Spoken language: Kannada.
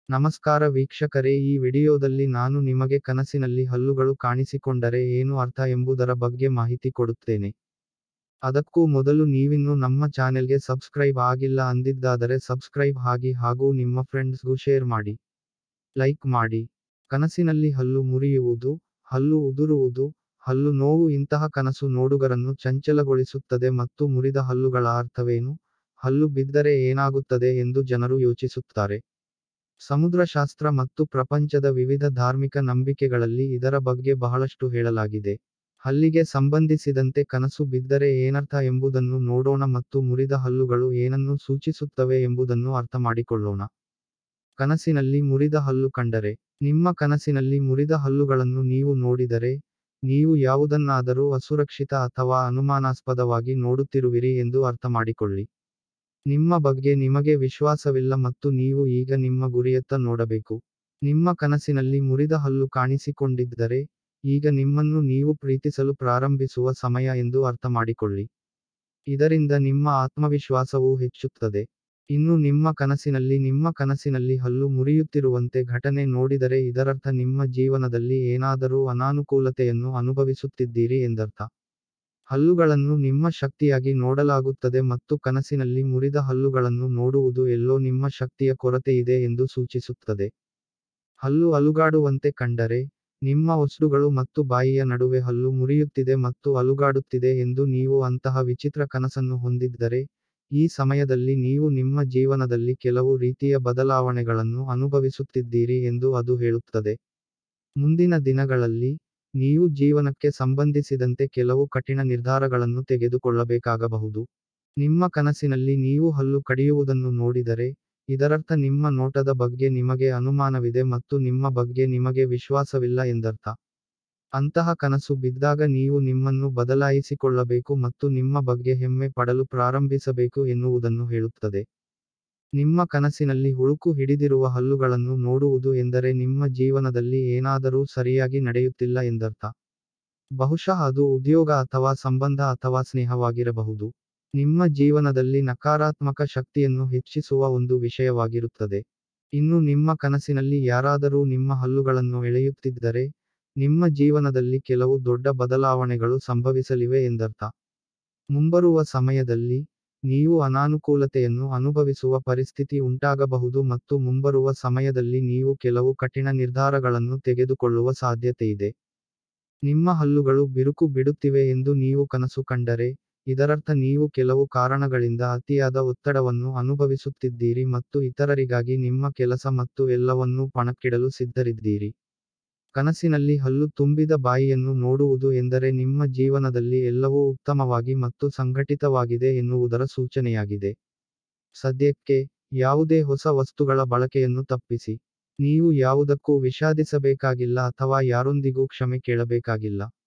ನಮಸ್ಕಾರ ವೀಕ್ಷಕರೇ ಈ ವಿಡಿಯೋದಲ್ಲಿ ನಾನು ನಿಮಗೆ ಕನಸಿನಲ್ಲಿ ಹಲ್ಲುಗಳು ಕಾಣಿಸಿಕೊಂಡರೆ ಏನು ಅರ್ಥ ಎಂಬುದರ ಬಗ್ಗೆ ಮಾಹಿತಿ ಕೊಡುತ್ತೇನೆ ಅದಕ್ಕೂ ಮೊದಲು ನೀವಿನ್ನೂ ನಮ್ಮ ಚಾನೆಲ್ಗೆ ಸಬ್ಸ್ಕ್ರೈಬ್ ಆಗಿಲ್ಲ ಅಂದಿದ್ದಾದರೆ ಸಬ್ಸ್ಕ್ರೈಬ್ ಆಗಿ ಹಾಗೂ ನಿಮ್ಮ ಫ್ರೆಂಡ್ಸ್ಗೂ ಶೇರ್ ಮಾಡಿ ಲೈಕ್ ಮಾಡಿ ಕನಸಿನಲ್ಲಿ ಹಲ್ಲು ಮುರಿಯುವುದು ಹಲ್ಲು ಉದುರುವುದು ಹಲ್ಲು ನೋವು ಇಂತಹ ಕನಸು ನೋಡುಗರನ್ನು ಚಂಚಲಗೊಳಿಸುತ್ತದೆ ಮತ್ತು ಮುರಿದ ಹಲ್ಲುಗಳ ಅರ್ಥವೇನು ಹಲ್ಲು ಬಿದ್ದರೆ ಏನಾಗುತ್ತದೆ ಎಂದು ಜನರು ಯೋಚಿಸುತ್ತಾರೆ ಸಮುದ್ರಶಾಸ್ತ್ರ ಮತ್ತು ಪ್ರಪಂಚದ ವಿವಿಧ ಧಾರ್ಮಿಕ ನಂಬಿಕೆಗಳಲ್ಲಿ ಇದರ ಬಗ್ಗೆ ಬಹಳಷ್ಟು ಹೇಳಲಾಗಿದೆ ಹಲ್ಲಿಗೆ ಸಂಬಂಧಿಸಿದಂತೆ ಕನಸು ಬಿದ್ದರೆ ಏನರ್ಥ ಎಂಬುದನ್ನು ನೋಡೋಣ ಮತ್ತು ಮುರಿದ ಹಲ್ಲುಗಳು ಏನನ್ನು ಸೂಚಿಸುತ್ತವೆ ಎಂಬುದನ್ನು ಅರ್ಥಮಾಡಿಕೊಳ್ಳೋಣ ಕನಸಿನಲ್ಲಿ ಮುರಿದ ಹಲ್ಲು ಕಂಡರೆ ನಿಮ್ಮ ಕನಸಿನಲ್ಲಿ ಮುರಿದ ಹಲ್ಲುಗಳನ್ನು ನೀವು ನೋಡಿದರೆ ನೀವು ಯಾವುದನ್ನಾದರೂ ಅಸುರಕ್ಷಿತ ಅಥವಾ ಅನುಮಾನಾಸ್ಪದವಾಗಿ ನೋಡುತ್ತಿರುವಿರಿ ಎಂದು ಅರ್ಥಮಾಡಿಕೊಳ್ಳಿ ನಿಮ್ಮ ಬಗ್ಗೆ ನಿಮಗೆ ವಿಶ್ವಾಸವಿಲ್ಲ ಮತ್ತು ನೀವು ಈಗ ನಿಮ್ಮ ಗುರಿಯತ್ತ ನೋಡಬೇಕು ನಿಮ್ಮ ಕನಸಿನಲ್ಲಿ ಮುರಿದ ಹಲ್ಲು ಕಾಣಿಸಿಕೊಂಡಿದ್ದರೆ ಈಗ ನಿಮ್ಮನ್ನು ನೀವು ಪ್ರೀತಿಸಲು ಪ್ರಾರಂಭಿಸುವ ಸಮಯ ಎಂದು ಅರ್ಥಮಾಡಿಕೊಳ್ಳಿ ಇದರಿಂದ ನಿಮ್ಮ ಆತ್ಮವಿಶ್ವಾಸವೂ ಹೆಚ್ಚುತ್ತದೆ ಇನ್ನು ನಿಮ್ಮ ಕನಸಿನಲ್ಲಿ ನಿಮ್ಮ ಕನಸಿನಲ್ಲಿ ಹಲ್ಲು ಮುರಿಯುತ್ತಿರುವಂತೆ ಘಟನೆ ನೋಡಿದರೆ ಇದರರ್ಥ ನಿಮ್ಮ ಜೀವನದಲ್ಲಿ ಏನಾದರೂ ಅನಾನುಕೂಲತೆಯನ್ನು ಅನುಭವಿಸುತ್ತಿದ್ದೀರಿ ಎಂದರ್ಥ ಹಲ್ಲುಗಳನ್ನು ನಿಮ್ಮ ಶಕ್ತಿಯಾಗಿ ನೋಡಲಾಗುತ್ತದೆ ಮತ್ತು ಕನಸಿನಲ್ಲಿ ಮುರಿದ ಹಲ್ಲುಗಳನ್ನು ನೋಡುವುದು ಎಲ್ಲೋ ನಿಮ್ಮ ಶಕ್ತಿಯ ಕೊರತೆಯಿದೆ ಎಂದು ಸೂಚಿಸುತ್ತದೆ ಹಲ್ಲು ಅಲುಗಾಡುವಂತೆ ಕಂಡರೆ ನಿಮ್ಮ ಒಸ್ಡುಗಳು ಮತ್ತು ಬಾಯಿಯ ನಡುವೆ ಹಲ್ಲು ಮುರಿಯುತ್ತಿದೆ ಮತ್ತು ಅಲುಗಾಡುತ್ತಿದೆ ಎಂದು ನೀವು ಅಂತಹ ವಿಚಿತ್ರ ಕನಸನ್ನು ಹೊಂದಿದ್ದರೆ ಈ ಸಮಯದಲ್ಲಿ ನೀವು ನಿಮ್ಮ ಜೀವನದಲ್ಲಿ ಕೆಲವು ರೀತಿಯ ಬದಲಾವಣೆಗಳನ್ನು ಅನುಭವಿಸುತ್ತಿದ್ದೀರಿ ಎಂದು ಅದು ಹೇಳುತ್ತದೆ ಮುಂದಿನ ದಿನಗಳಲ್ಲಿ ನೀವು ಜೀವನಕ್ಕೆ ಸಂಬಂಧಿಸಿದಂತೆ ಕೆಲವು ಕಠಿಣ ನಿರ್ಧಾರಗಳನ್ನು ತೆಗೆದುಕೊಳ್ಳಬೇಕಾಗಬಹುದು ನಿಮ್ಮ ಕನಸಿನಲ್ಲಿ ನೀವು ಹಲ್ಲು ಕಡಿಯುವುದನ್ನು ನೋಡಿದರೆ ಇದರರ್ಥ ನಿಮ್ಮ ನೋಟದ ಬಗ್ಗೆ ನಿಮಗೆ ಅನುಮಾನವಿದೆ ಮತ್ತು ನಿಮ್ಮ ಬಗ್ಗೆ ನಿಮಗೆ ವಿಶ್ವಾಸವಿಲ್ಲ ಎಂದರ್ಥ ಅಂತಹ ಕನಸು ಬಿದ್ದಾಗ ನೀವು ನಿಮ್ಮನ್ನು ಬದಲಾಯಿಸಿಕೊಳ್ಳಬೇಕು ಮತ್ತು ನಿಮ್ಮ ಬಗ್ಗೆ ಹೆಮ್ಮೆ ಪಡಲು ಪ್ರಾರಂಭಿಸಬೇಕು ಎನ್ನುವುದನ್ನು ಹೇಳುತ್ತದೆ ನಿಮ್ಮ ಕನಸಿನಲ್ಲಿ ಹುಳುಕು ಹಿಡಿದಿರುವ ಹಲ್ಲುಗಳನ್ನು ನೋಡುವುದು ಎಂದರೆ ನಿಮ್ಮ ಜೀವನದಲ್ಲಿ ಏನಾದರೂ ಸರಿಯಾಗಿ ನಡೆಯುತ್ತಿಲ್ಲ ಎಂದರ್ಥ ಬಹುಶಃ ಅದು ಉದ್ಯೋಗ ಅಥವಾ ಸಂಬಂಧ ಅಥವಾ ಸ್ನೇಹವಾಗಿರಬಹುದು ನಿಮ್ಮ ಜೀವನದಲ್ಲಿ ನಕಾರಾತ್ಮಕ ಶಕ್ತಿಯನ್ನು ಹೆಚ್ಚಿಸುವ ಒಂದು ವಿಷಯವಾಗಿರುತ್ತದೆ ಇನ್ನು ನಿಮ್ಮ ಕನಸಿನಲ್ಲಿ ಯಾರಾದರೂ ನಿಮ್ಮ ಹಲ್ಲುಗಳನ್ನು ಎಳೆಯುತ್ತಿದ್ದರೆ ನಿಮ್ಮ ಜೀವನದಲ್ಲಿ ಕೆಲವು ದೊಡ್ಡ ಬದಲಾವಣೆಗಳು ಸಂಭವಿಸಲಿವೆ ಎಂದರ್ಥ ಮುಂಬರುವ ಸಮಯದಲ್ಲಿ ನೀವು ಅನಾನುಕೂಲತೆಯನ್ನು ಅನುಭವಿಸುವ ಪರಿಸ್ಥಿತಿ ಉಂಟಾಗಬಹುದು ಮತ್ತು ಮುಂಬರುವ ಸಮಯದಲ್ಲಿ ನೀವು ಕೆಲವು ಕಠಿಣ ನಿರ್ಧಾರಗಳನ್ನು ತೆಗೆದುಕೊಳ್ಳುವ ಸಾಧ್ಯತೆಯಿದೆ ನಿಮ್ಮ ಹಲ್ಲುಗಳು ಬಿರುಕು ಬಿಡುತ್ತಿವೆ ಎಂದು ನೀವು ಕನಸು ಕಂಡರೆ ಇದರರ್ಥ ನೀವು ಕೆಲವು ಕಾರಣಗಳಿಂದ ಅತಿಯಾದ ಒತ್ತಡವನ್ನು ಅನುಭವಿಸುತ್ತಿದ್ದೀರಿ ಮತ್ತು ಇತರರಿಗಾಗಿ ನಿಮ್ಮ ಕೆಲಸ ಮತ್ತು ಎಲ್ಲವನ್ನೂ ಪಣಕ್ಕಿಡಲು ಸಿದ್ಧರಿದ್ದೀರಿ ಕನಸಿನಲ್ಲಿ ಹಲ್ಲು ತುಂಬಿದ ಬಾಯಿಯನ್ನು ನೋಡುವುದು ಎಂದರೆ ನಿಮ್ಮ ಜೀವನದಲ್ಲಿ ಎಲ್ಲವೂ ಉತ್ತಮವಾಗಿ ಮತ್ತು ಸಂಘಟಿತವಾಗಿದೆ ಎನ್ನುವುದರ ಸೂಚನೆಯಾಗಿದೆ ಸದ್ಯಕ್ಕೆ ಯಾವುದೇ ಹೊಸ ವಸ್ತುಗಳ ಬಳಕೆಯನ್ನು ತಪ್ಪಿಸಿ ನೀವು ಯಾವುದಕ್ಕೂ ವಿಷಾದಿಸಬೇಕಾಗಿಲ್ಲ ಅಥವಾ ಯಾರೊಂದಿಗೂ ಕ್ಷಮೆ ಕೇಳಬೇಕಾಗಿಲ್ಲ